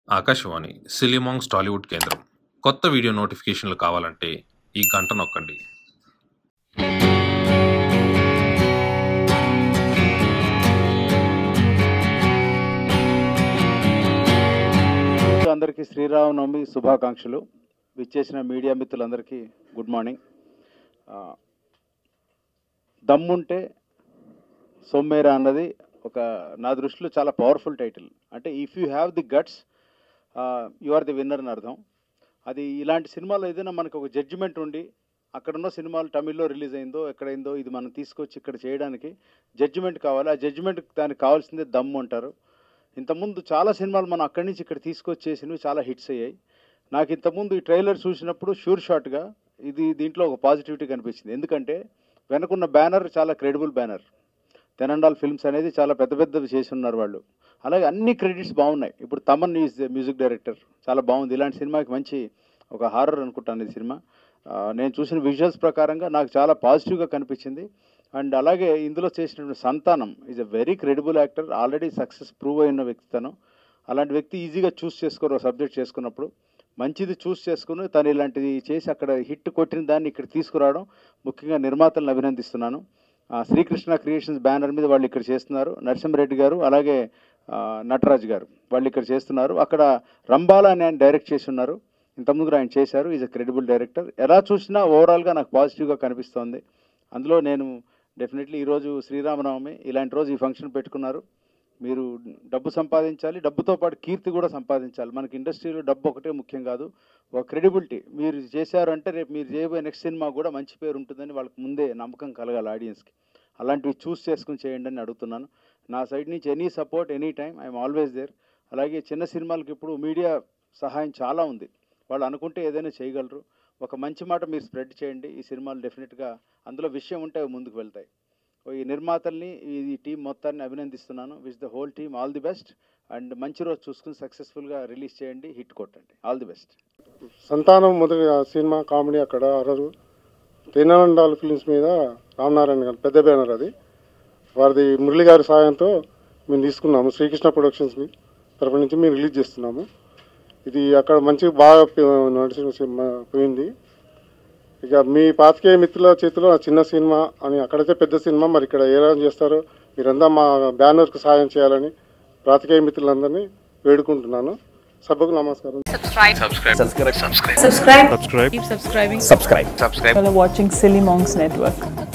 ఆకాశవాణి సిలిమాంగ్స్ టాలీవుడ్ కేంద్రం కొత్త వీడియో నోటిఫికేషన్లు కావాలంటే ఈ గంట నొక్కండి అందరికీ శ్రీరామనవమి శుభాకాంక్షలు విచ్చేసిన మీడియా మిత్రులందరికీ గుడ్ మార్నింగ్ ఆ, దమ్ముంటే సొమ్మేరా అన్నది ఒక నా దృష్టిలో చాలా పవర్ఫుల్ టైటిల్ అంటే if you have the guts you are the winner అని అర్థం అది ఇలాంటి సినిమాలో ఏదైనా మనకు ఒక జడ్జిమెంట్ ఉండి అక్కడున్న సినిమాలు తమిళ్లో రిలీజ్ అయిందో ఎక్కడైందో ఇది మనం తీసుకొచ్చి ఇక్కడ చేయడానికి జడ్జిమెంట్ కావాలి ఆ జడ్జిమెంట్ దానికి కావాల్సిందే దమ్ము అంటారు ఇంతకుముందు చాలా సినిమాలు మనం అక్కడి నుంచి ఇక్కడ తీసుకొచ్చి చేసినవి చాలా హిట్స్ అయ్యాయి నాకు ఇంతకుముందు ఈ ట్రైలర్ చూసినప్పుడు షూర్ షాట్గా ఇది దీంట్లో ఒక పాజిటివిటీ కనిపించింది ఎందుకంటే వెనకున్న బ్యానర్ చాలా క్రెడిబుల్ బ్యానర్ తెనండాల్ ఫిల్మ్స్ అనేది చాలా పెద్ద పెద్దవి చేసి ఉన్నారు వాళ్ళు అలాగే అన్ని క్రెడిట్స్ బాగున్నాయి ఇప్పుడు తమన్ ఈజ్ మ్యూజిక్ డైరెక్టర్ చాలా బాగుంది ఇలాంటి సినిమాకి మంచి ఒక హారర్ అనుకుంటాను ఈ సినిమా ఆ, నేను చూసిన విజువల్స్ ప్రకారంగా నాకు చాలా పాజిటివ్గా కనిపించింది అండ్ అలాగే ఇందులో చేసినటువంటి Santhanam is a very credible actor already success prove అయిన వ్యక్తి తను అలాంటి వ్యక్తి ఈజీగా చూస్ చేసుకోరు సబ్జెక్ట్ చేసుకున్నప్పుడు మంచిది చూస్ చేసుకుని తను ఇలాంటిది చేసి అక్కడ హిట్ కొట్టిన దాన్ని ఇక్కడ తీసుకురావడం ముఖ్యంగా నిర్మాతలను అభినందిస్తున్నాను ఆ, శ్రీకృష్ణ క్రియేషన్స్ బ్యానర్ మీద వాళ్ళు ఇక్కడ చేస్తున్నారు నరసింహరెడ్డి గారు అలాగే ఆ, నటరాజ్ గారు వాళ్ళు ఇక్కడ చేస్తున్నారు అక్కడ రంబాలా అని ఆయన డైరెక్ట్ చేసి ఉన్నారు ఇంతకుముందు ఆయన చేశారు ఈజ్ అ క్రెడిబుల్ డైరెక్టర్ ఎలా చూసినా ఓవరాల్గా నాకు పాజిటివ్గా కనిపిస్తోంది అందులో నేను డెఫినెట్లీ ఈరోజు శ్రీరామనవమి ఇలాంటి రోజు ఈ ఫంక్షన్ పెట్టుకున్నారు మీరు డబ్బు సంపాదించాలి డబ్బుతో పాటు కీర్తి కూడా సంపాదించాలి మనకి ఇండస్ట్రీలో డబ్బు ఒకటే ముఖ్యం కాదు ఒక క్రెడిబిలిటీ మీరు చేశారంటే రేపు మీరు చేయబోయే నెక్స్ట్ సినిమా కూడా మంచి పేరు ఉంటుందని వాళ్ళకి ముందే నమ్మకం కలగాలి ఆడియన్స్కి అలాంటివి చూస్ చేసుకుని చేయండి అని అడుగుతున్నాను నా సైడ్ నుంచి any support any time I'm always there అలాగే చిన్న సినిమాలకి ఇప్పుడు మీడియా సహాయం చాలా ఉంది వాళ్ళు అనుకుంటే ఏదైనా చేయగలరు ఒక మంచి మాట మీరు స్ప్రెడ్ చేయండి ఈ సినిమాలు డెఫినెట్గా అందులో విషయం ఉంటే అవి ముందుకు వెళ్తాయి ఈ నిర్మాతల్ని ఈ టీం మొత్తాన్ని అభినందిస్తున్నాను which the whole team all the best and మంచి రోజు చూసుకుని సక్సెస్ఫుల్గా రిలీజ్ చేయండి హిట్ కొట్టండి ఆల్ ది బెస్ట్ సంతానం మొదటి ఆ సినిమా కామెడీ అక్కడ అరరు తెనాలండాల్ ఫిలిమ్స్ మీద రామనారాయణ గారు పెద్ద బ్యానర్ అది వారిది మురళి గారి సాయంతో మేము తీసుకున్నాము శ్రీకృష్ణ ప్రొడక్షన్స్ మీ తరపు నుంచి మేము రిలీజ్ చేస్తున్నాము ఇది అక్కడ మంచి బాగా పో- నడిచిన సినిమా పోయింది ఇక మీ పాతికేయ మిత్రుల చేతిలో ఆ చిన్న సినిమా అని అక్కడైతే పెద్ద సినిమా మరి ఇక్కడ ఎలా చేస్తారో మీరంతా మా బ్యానర్కు సాయం చేయాలని పాతికేయ మిత్రులందరినీ వేడుకుంటున్నాను సభకు నమస్కారం subscribe. Keep subscribing. subscribe. You're watching Silly Monks Network.